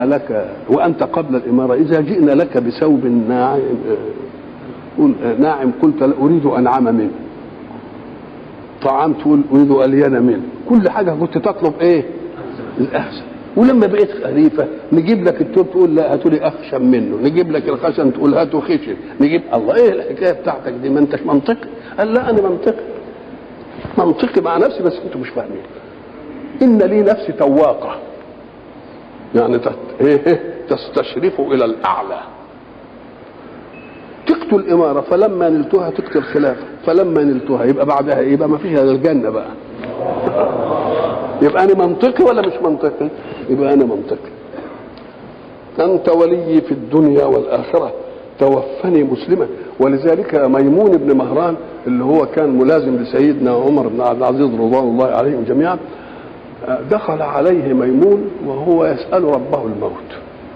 لك وانت قبل الاماره اذا جئنا لك بثوب ناعم قل ناعم قلت لا اريد انعم منه طعام تقول اريد الين منه كل حاجه كنت تطلب ايه الاحسن ولما بقيت خليفه نجيب لك التوب تقول لا هاتوا لي اخشن منه نجيب لك الخشن تقول هاتوا خشن نجيب الله ايه الحكايه بتاعتك دي ما انتش منطقي قال لا انا منطقي منطقي مع نفسي بس انتوا مش فاهمين ان لي نفسي تواقه يعني تت... إيه تستشرف الى الاعلى تقتل الاماره فلما نلتها تقتل الخلافه فلما نلتها يبقى بعدها يبقى ما فيش الا الجنه بقى يبقى انا منطقي ولا مش منطقي يبقى انا منطقي انت ولي في الدنيا والاخره توفني مسلما ولذلك ميمون بن مهران اللي هو كان ملازم لسيدنا عمر بن عبد العزيز رضوان الله عليهم جميعا دخل عليه ميمون وهو يسأل ربه الموت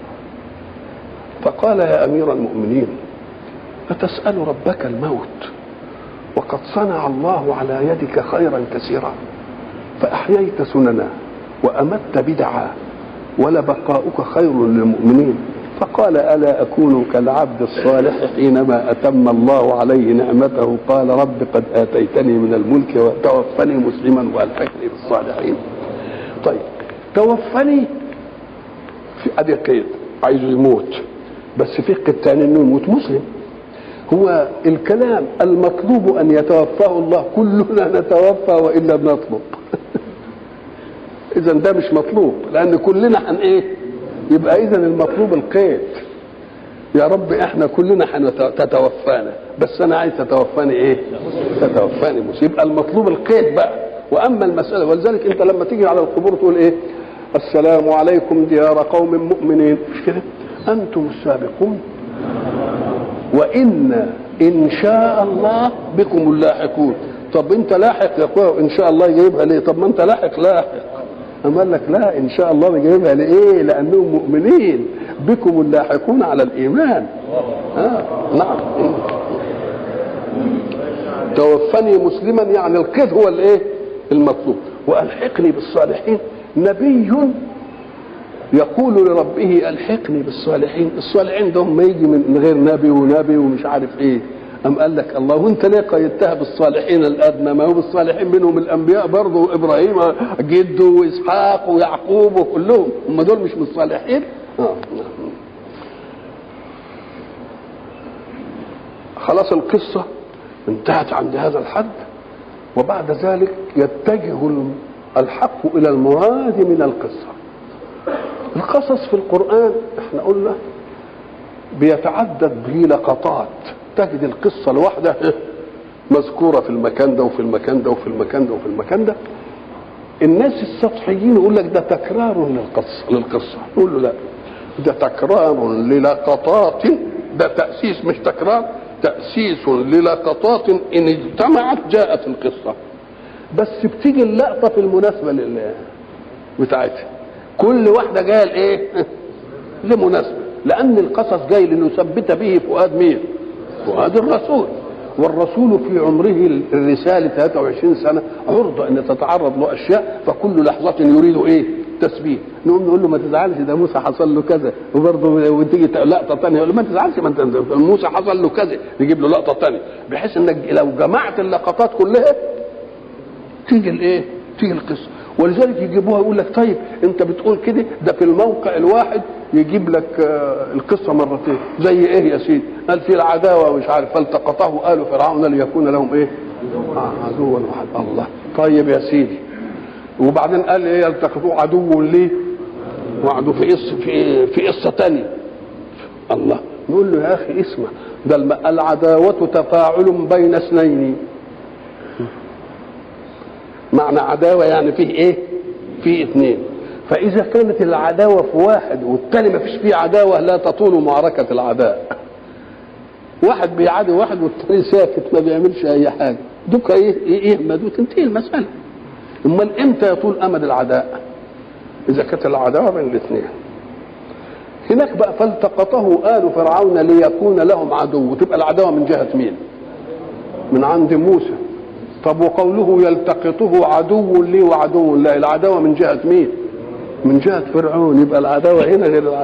فقال يا أمير المؤمنين أتسأل ربك الموت وقد صنع الله على يدك خيرا كثيرا فأحييت سننا وأمت بدعا ولبقاؤك خير للمؤمنين فقال ألا أكون كالعبد الصالح حينما أتم الله عليه نعمته قال رب قد آتيتني من الملك وتوفني مسلما وألحقني بالصالحين طيب توفني في ادي قيد عايزه يموت بس في قيد تاني انه يموت مسلم هو الكلام المطلوب ان يتوفاه الله كلنا نتوفى والا بنطلب اذا ده مش مطلوب لان كلنا هن ايه يبقى اذا المطلوب القيد يا رب احنا كلنا تتوفانا بس انا عايز تتوفاني ايه تتوفاني مسلم يبقى المطلوب القيد بقى واما المساله ولذلك انت لما تيجي على القبور تقول ايه السلام عليكم ديار قوم مؤمنين مش كده انتم السابقون وان ان شاء الله بكم اللاحقون طب انت لاحق يا اخويا ان شاء الله جايبها ليه طب ما انت لاحق لاحق اما قال لك لا ان شاء الله جايبها لايه لانهم مؤمنين بكم اللاحقون على الايمان آه. نعم توفني مسلما يعني القيد هو الايه المطلوب والحقني بالصالحين نبي يقول لربه الحقني بالصالحين الصالحين ده ما يجي من غير نبي ونبي ومش عارف ايه أم قال لك الله وانت ليه قيدتها بالصالحين الادنى ما هو بالصالحين منهم الانبياء برضه ابراهيم جده واسحاق ويعقوب وكلهم هم دول مش من الصالحين آه. خلاص القصه انتهت عند هذا الحد وبعد ذلك يتجه الحق الى المراد من القصه القصص في القران احنا قلنا بيتعدد به لقطات تجد القصه الواحده مذكوره في المكان ده وفي المكان ده وفي المكان ده وفي المكان ده الناس السطحيين يقول لك ده تكرار للقصه للقصه نقول له لا ده تكرار للقطات ده تاسيس مش تكرار تأسيس للقطات إن اجتمعت جاءت القصة بس بتيجي اللقطة في المناسبة لله بتاعتها كل واحدة جاية لإيه؟ لمناسبة لأن القصص جاي لنثبت به فؤاد مين؟ فؤاد الرسول والرسول في عمره الرسالة 23 سنة عرضة أن تتعرض له أشياء فكل لحظة يريد إيه؟ تسبيح نقوم نقول له ما تزعلش ده موسى حصل له كذا وبرضه وتيجي لقطه ثانيه يقول له ما تزعلش ما انت موسى حصل له كذا نجيب له لقطه ثانيه بحيث انك لو جمعت اللقطات كلها تيجي الايه؟ تيجي القصه ولذلك يجيبوها يقول لك طيب انت بتقول كده ده في الموقع الواحد يجيب لك القصه مرتين زي ايه يا سيدي؟ قال في العداوه مش عارف فالتقطه ال فرعون ليكون لهم ايه؟ عدوا واحد الله طيب يا سيدي وبعدين قال ايه يلتقطوه عدو ليه وعدو في قصه في في قصه ثانيه الله نقول له يا اخي اسمع ده العداوه تفاعل بين اثنين معنى عداوه يعني فيه ايه فيه اثنين فاذا كانت العداوه في واحد والثاني ما فيش فيه عداوه لا تطول معركه العداء واحد بيعادي واحد والثاني ساكت ما بيعملش اي حاجه دوك ايه يهمد وتنتهي المساله امال امتى يطول امد العداء اذا كانت العداوه بين الاثنين هناك بقى فالتقطه ال فرعون ليكون لهم عدو تبقى العداوه من جهه مين من عند موسى طب وقوله يلتقطه عدو لي وعدو لا العداوه من جهه مين من جهة فرعون يبقى العداوة هنا غير العداوة